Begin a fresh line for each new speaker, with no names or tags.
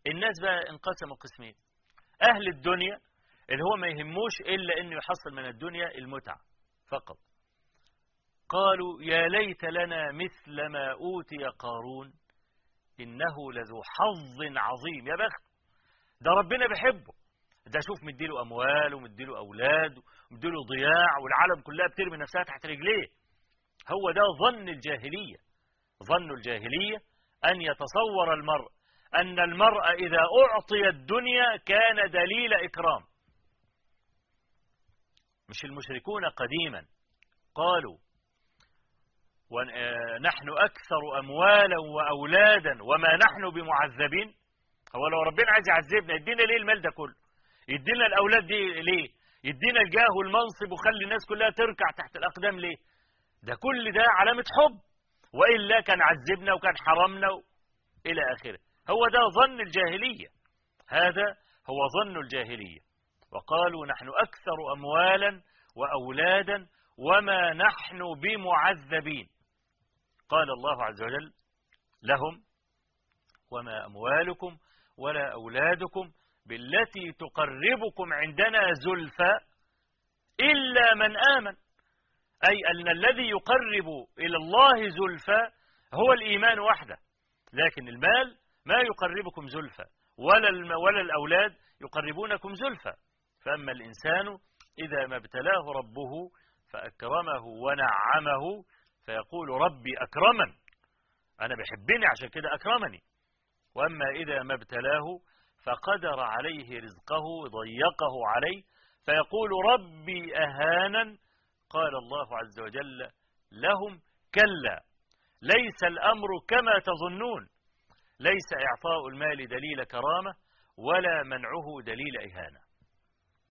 الناس بقى انقسموا قسمين أهل الدنيا اللي هو ما يهموش إلا أنه يحصل من الدنيا المتعة فقط قالوا يا ليت لنا مثل ما أوتي قارون إنه لذو حظ عظيم يا بخت ده ربنا بيحبه ده شوف مديله أموال ومديله أولاد ومديله ضياع والعالم كلها بترمي نفسها تحت رجليه هو ده ظن الجاهلية ظن الجاهلية أن يتصور المرء أن المرء إذا أعطي الدنيا كان دليل إكرام مش المشركون قديما قالوا ونحن أكثر أموالا وأولادا وما نحن بمعذبين هو لو ربنا عايز يعذبنا يدينا ليه المال ده كله يدينا الأولاد دي ليه يدينا الجاه والمنصب وخلي الناس كلها تركع تحت الأقدام ليه ده كل ده علامة حب وإلا كان عذبنا وكان حرمنا إلى آخره هو ده ظن الجاهلية هذا هو ظن الجاهلية وقالوا نحن أكثر أموالا وأولادا وما نحن بمعذبين قال الله عز وجل لهم وما أموالكم ولا أولادكم بالتي تقربكم عندنا زلفى إلا من آمن أي أن الذي يقرب إلى الله زلفى هو الإيمان وحده لكن المال ما يقربكم زلفى ولا ولا الأولاد يقربونكم زلفى فأما الإنسان إذا ما ابتلاه ربه فأكرمه ونعمه فيقول ربي أكرمن أنا بحبني عشان كده أكرمني وأما إذا ما ابتلاه فقدر عليه رزقه ضيقه عليه فيقول ربي أهانا قال الله عز وجل لهم كلا ليس الأمر كما تظنون ليس إعطاء المال دليل كرامة ولا منعه دليل إهانة